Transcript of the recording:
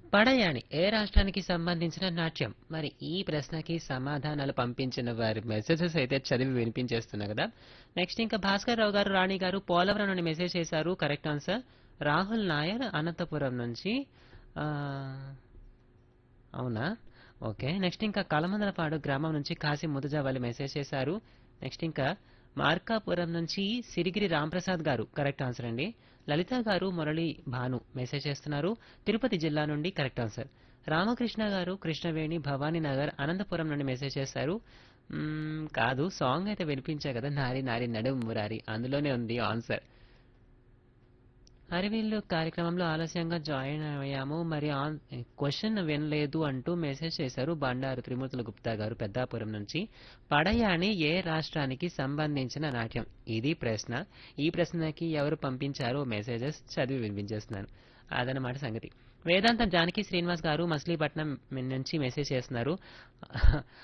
పడయాణి ఏ రాష్ట్రానికి సంబంధించిన నాట్యం మరి ఈ ప్రశ్నకి సమాధానాలు పంపించిన వారి మెసేజెస్ అయితే చదివి వినిపించేస్తున్నా కదా నెక్స్ట్ ఇంకా భాస్కర్ రావు గారు రాణి గారు పోలవరం నుండి మెసేజ్ చేశారు కరెక్ట్ ఆన్సర్ రాహుల్ నాయర్ అనంతపురం నుంచి ఆ, అవునా ఓకే నెక్స్ట్ ఇంకా కలమందలపాడు గ్రామం నుంచి కాశీ ముదుజావాలి మెసేజ్ చేశారు నెక్స్ట్ ఇంకా మార్కాపురం నుంచి సిరిగిరి రాంప్రసాద్ గారు కరెక్ట్ ఆన్సర్ అండి లలిత గారు మురళి భాను మెసేజ్ చేస్తున్నారు తిరుపతి జిల్లా నుండి కరెక్ట్ ఆన్సర్ రామకృష్ణ గారు కృష్ణవేణి భవానీ నగర్ అనంతపురం నుండి మెసేజ్ చేశారు మ్మ్, కాదు సాంగ్ అయితే వినిపించా కదా నారి నారి నడుం మురారి అందులోనే ఉంది ఆన్సర్ హరివీళ్ళు కార్యక్రమంలో ఆలస్యంగా జాయిన్ అయ్యాము మరి ఆన్ క్వశ్చన్ వినలేదు అంటూ మెసేజ్ చేశారు బండారు త్రిమూర్తుల గుప్తా గారు పెద్దాపురం నుంచి పడయాని ఏ రాష్ట్రానికి సంబంధించిన నాట్యం ఇది ప్రశ్న ఈ ప్రశ్నకి ఎవరు పంపించారో మెసేజెస్ చదివి వినిపించేస్తున్నాను అదనమాట సంగతి వేదాంతం జానకి శ్రీనివాస్ గారు మచిలీపట్నం నుంచి మెసేజ్ చేస్తున్నారు